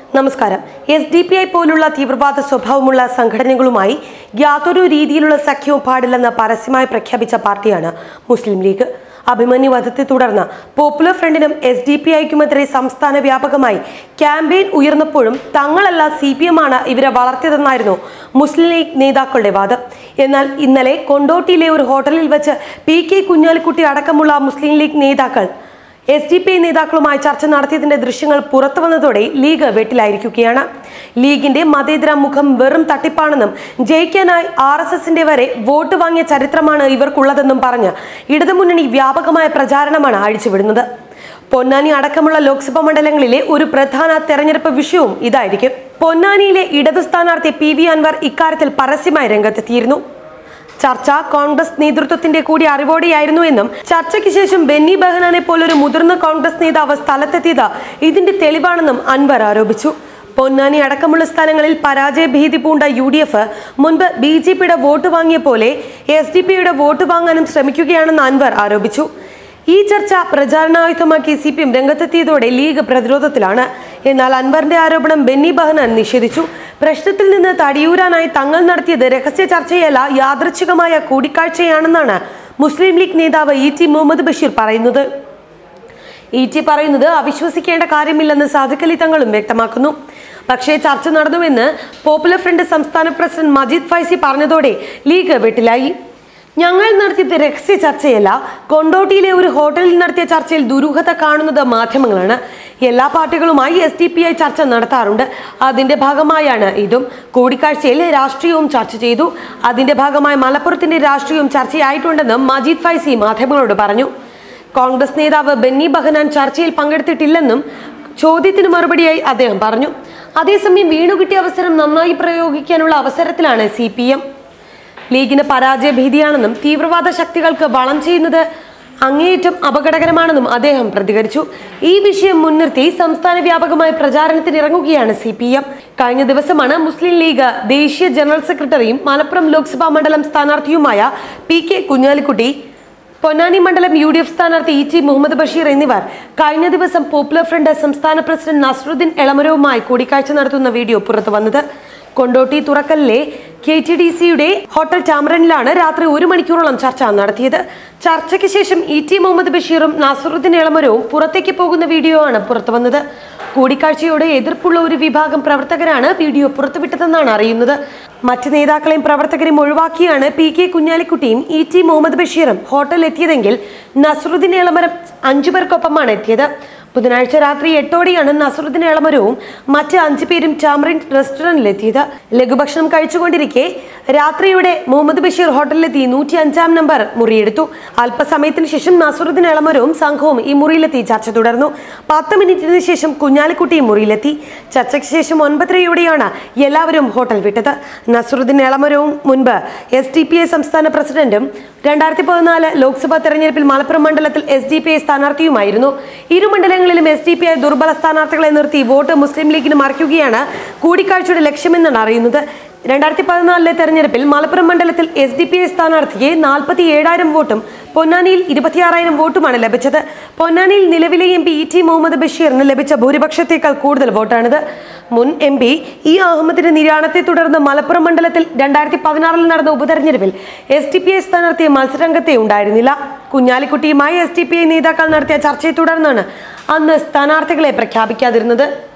നമസ്കാരം S D P I പോലുള്ള തീവ്രവാദ സ്വഭാവമുള്ള സംഘടനകളുമായി യാതൊരു രീതിയിലുള്ള സഖ്യവും പാടില്ലെന്ന് പരസ്യമായി പ്രഖ്യാപിച്ച പാർട്ടിയാണ് മുസ്ലിം ലീഗ് അഭിമന്യു വധത്തെ തുടർന്ന് പോപ്പുലർ ഫ്രണ്ടിനും എസ് ഡി പി ഐക്കുമെതിരെ സംസ്ഥാന വ്യാപകമായി ക്യാമ്പയിൻ ഉയർന്നപ്പോഴും തങ്ങളല്ല സി പി എം ആണ് ഇവരെ വളർത്തിയതെന്നായിരുന്നു മുസ്ലിം ലീഗ് നേതാക്കളുടെ വാദം എന്നാൽ ഇന്നലെ കൊണ്ടോട്ടിയിലെ ഒരു ഹോട്ടലിൽ വെച്ച് പി കെ കുഞ്ഞാലിക്കുട്ടി അടക്കമുള്ള മുസ്ലിം ലീഗ് നേതാക്കൾ എസ് ഡി പി ഐ നേതാക്കളുമായി ചർച്ച നടത്തിയതിന്റെ ദൃശ്യങ്ങൾ പുറത്തു വന്നതോടെ ലീഗ് വെട്ടിലായിരിക്കുകയാണ് ലീഗിന്റെ മതേതര മുഖം വെറും തട്ടിപ്പാണെന്നും ജയിക്കാനായി ആർ എസ് എസിന്റെ വരെ വോട്ട് വാങ്ങിയ ചരിത്രമാണ് ഇവർക്കുള്ളതെന്നും പറഞ്ഞ് ഇടതുമുന്നണി വ്യാപകമായ പ്രചാരണമാണ് അഴിച്ചുവിടുന്നത് പൊന്നാനി അടക്കമുള്ള ലോക്സഭാ മണ്ഡലങ്ങളിലെ ഒരു പ്രധാന തെരഞ്ഞെടുപ്പ് വിഷയവും ഇതായിരിക്കും പൊന്നാനിയിലെ ഇടതു സ്ഥാനാർത്ഥി പി വി അൻവർ ഇക്കാര്യത്തിൽ പരസ്യമായി രംഗത്തെത്തിയിരുന്നു ചർച്ച കോൺഗ്രസ് നേതൃത്വത്തിന്റെ കൂടി അറിവോടെയായിരുന്നു എന്നും ചർച്ചയ്ക്ക് ശേഷം ബെന്നി ബെഹനാനെ പോലൊരു മുതിർന്ന കോൺഗ്രസ് നേതാവ് സ്ഥലത്തെത്തിയത് ഇതിന്റെ തെളിവാണെന്നും അൻവർ ആരോപിച്ചു പൊന്നാനി അടക്കമുള്ള സ്ഥലങ്ങളിൽ പരാജയ ഭീതി പൂണ്ട യു ഡി എഫ് മുൻപ് ബി ജെ പിയുടെ വോട്ട് വാങ്ങിയ പോലെ എസ് ഡി പിയുടെ വോട്ട് വാങ്ങാനും ശ്രമിക്കുകയാണെന്ന് അൻവർ ആരോപിച്ചു ഈ ചർച്ച പ്രചാരണായുധമാക്കി സി പി എം രംഗത്തെത്തിയതോടെ ലീഗ് പ്രതിരോധത്തിലാണ് എന്നാൽ അൻവറിന്റെ ആരോപണം ബെന്നി ബഹനാൻ നിഷേധിച്ചു പ്രശ്നത്തിൽ നിന്ന് തടിയൂരാനായി തങ്ങൾ നടത്തിയത് രഹസ്യ ചർച്ചയല്ല യാദൃച്ഛികമായ കൂടിക്കാഴ്ചയാണെന്നാണ് മുസ്ലിം ലീഗ് നേതാവ് ഇ ടി മുഹമ്മദ് ബഷീർ പറയുന്നത് ഇ ടി പറയുന്നത് അവിശ്വസിക്കേണ്ട കാര്യമില്ലെന്ന് സാദിഖ് അലി തങ്ങളും വ്യക്തമാക്കുന്നു പക്ഷേ ചർച്ച നടന്നുവെന്ന് പോപ്പുലർ ഫ്രണ്ട് സംസ്ഥാന പ്രസിഡന്റ് മജീദ് ഫൈസി പറഞ്ഞതോടെ ലീഗ് വെട്ടിലായി ഞങ്ങൾ നടത്തിയത് രഹസ്യ ചർച്ചയല്ല കൊണ്ടോട്ടിയിലെ ഒരു ഹോട്ടലിൽ നടത്തിയ ചർച്ചയിൽ ദുരൂഹത കാണുന്നത് മാധ്യമങ്ങളാണ് എല്ലാ പാർട്ടികളുമായി എസ് ഡി പി ഐ ചർച്ച നടത്താറുണ്ട് അതിന്റെ ഭാഗമായാണ് ഇതും കൂടിക്കാഴ്ചയിൽ രാഷ്ട്രീയവും ചർച്ച ചെയ്തു അതിന്റെ ഭാഗമായി മലപ്പുറത്തിന്റെ രാഷ്ട്രീയവും ചർച്ചയായിട്ടുണ്ടെന്ന് മജീദ് ഫൈസി മാധ്യമങ്ങളോട് പറഞ്ഞു കോൺഗ്രസ് നേതാവ് ബെന്നി ബഹനാൻ ചർച്ചയിൽ പങ്കെടുത്തിട്ടില്ലെന്നും ചോദ്യത്തിന് മറുപടിയായി അദ്ദേഹം പറഞ്ഞു അതേസമയം വീണുകിട്ടിയ അവസരം നന്നായി പ്രയോഗിക്കാനുള്ള അവസരത്തിലാണ് സി പി എം ലീഗിന് പരാജയ ഭീതിയാണെന്നും തീവ്രവാദ ശക്തികൾക്ക് വളം ചെയ്യുന്നത് അങ്ങേയറ്റം അപകടകരമാണെന്നും അദ്ദേഹം പ്രതികരിച്ചു ഈ വിഷയം മുൻനിർത്തി സംസ്ഥാന വ്യാപകമായ പ്രചാരണത്തിനിറങ്ങുകയാണ് സി പി എം കഴിഞ്ഞ ദിവസമാണ് മുസ്ലിം ലീഗ് ദേശീയ ജനറൽ സെക്രട്ടറിയും മലപ്പുറം ലോക്സഭാ മണ്ഡലം സ്ഥാനാർത്ഥിയുമായ പി കെ കുഞ്ഞാലിക്കുട്ടി പൊന്നാനി മണ്ഡലം യു ഡി എഫ് സ്ഥാനാർത്ഥി ഇ ടി മുഹമ്മദ് ബഷീർ എന്നിവർ കഴിഞ്ഞ ദിവസം പോപ്പുലർ ഫ്രണ്ട് സംസ്ഥാന പ്രസിഡന്റ് നസ്രുദ്ദീൻ എളമരവുമായി കൂടിക്കാഴ്ച നടത്തുന്ന വീഡിയോ പുറത്തു വന്നത് കൊണ്ടോട്ടി തുറക്കലിലെ കെ ടി ഡി സിയുടെ ഹോട്ടൽ ടാമറനിലാണ് രാത്രി ഒരു മണിക്കൂറോളം ചർച്ച നടത്തിയത് ചർച്ചയ്ക്ക് ശേഷം ഇ ടി മുഹമ്മദ് ബഷീറും നാസറുദ്ദീൻ എളമരവും പുറത്തേക്ക് പോകുന്ന വീഡിയോ ആണ് പുറത്തു വന്നത് കൂടിക്കാഴ്ചയോട് എതിർപ്പുള്ള ഒരു വിഭാഗം പ്രവർത്തകരാണ് വീഡിയോ പുറത്തുവിട്ടതെന്നാണ് അറിയുന്നത് മറ്റ് നേതാക്കളെയും പ്രവർത്തകരെയും ഒഴിവാക്കിയാണ് പി കെ കുഞ്ഞാലിക്കുട്ടിയും ഇ ടി മുഹമ്മദ് ബഷീറും ഹോട്ടലിൽ എത്തിയതെങ്കിൽ നസറുദ്ദീൻ എളമരം അഞ്ചു പേർക്കൊപ്പമാണ് എത്തിയത് ബുധനാഴ്ച രാത്രി എട്ടോടെയാണ് നസറുദ്ദീൻ എളമരവും മറ്റ് അഞ്ചു പേരും ടാമറിൻ റെസ്റ്റോറന്റിലെത്തിയത് ലഘുഭക്ഷണം കഴിച്ചുകൊണ്ടിരിക്കെ രാത്രിയുടെ മുഹമ്മദ് ബഷീർ ഹോട്ടലിലെത്തി നൂറ്റി അഞ്ചാം നമ്പർ മുറിയെടുത്തു അല്പസമയത്തിന് ശേഷം നസറുദ്ദീൻ എളമരവും സംഘവും ഈ മുറിയിലെത്തി ചർച്ച തുടർന്നു പത്ത് മിനിറ്റിന് ശേഷം കുഞ്ഞാലിക്കുട്ടിയും മുറിയിലെത്തി ചർച്ചയ്ക്ക് ശേഷം ഒൻപതരയോടെയാണ് എല്ലാവരും ഹോട്ടൽ വിട്ടത് നസറുദ്ദീൻ എളമരവും മുൻപ് എസ് ഡി പി ഐ സംസ്ഥാന പ്രസിഡന്റും രണ്ടായിരത്തി പതിനാല് ലോക്സഭാ തെരഞ്ഞെടുപ്പിൽ മലപ്പുറം മണ്ഡലത്തിൽ എസ് ഡി പി ഐ സ്ഥാനാർത്ഥിയുമായിരുന്നു ഇരു മണ്ഡലങ്ങളിലും എസ് ഡി പി ഐ ദുർബല സ്ഥാനാർത്ഥികളെ നിർത്തി വോട്ട് മുസ്ലിം ലീഗിന് മറിക്കുകയാണ് കൂടിക്കാഴ്ചയുടെ ലക്ഷ്യമെന്നാണ് അറിയുന്നത് രണ്ടായിരത്തി പതിനാലിലെ തെരഞ്ഞെടുപ്പിൽ മലപ്പുറം മണ്ഡലത്തിൽ എസ് ഡി പി ഐ സ്ഥാനാർത്ഥിക്ക് നാൽപ്പത്തി ഏഴായിരം വോട്ടും പൊന്നാനിയിൽ ഇരുപത്തിയാറായിരം വോട്ടുമാണ് ലഭിച്ചത് പൊന്നാനിയിൽ നിലവിലെ M P E T Muhammad ബഷീറിന് ലഭിച്ച ഭൂരിപക്ഷത്തേക്കാൾ കൂടുതൽ വോട്ടാണിത് മുൻ എം പി ഇ അഹമ്മദിന്റെ നിര്യാണത്തെ തുടർന്ന് മലപ്പുറം മണ്ഡലത്തിൽ രണ്ടായിരത്തി പതിനാറിൽ നടന്ന ഉപതെരഞ്ഞെടുപ്പിൽ എസ് ഡി പി ഐ സ്ഥാനാർത്ഥി മത്സരരംഗത്തെ ഉണ്ടായിരുന്നില്ല കുഞ്ഞാലിക്കുട്ടിയുമായി എസ് ഡി പി ഐ നേതാക്കൾ നടത്തിയ ചർച്ചയെ തുടർന്നാണ് അന്ന് സ്ഥാനാർത്ഥികളെ പ്രഖ്യാപിക്കാതിരുന്നത്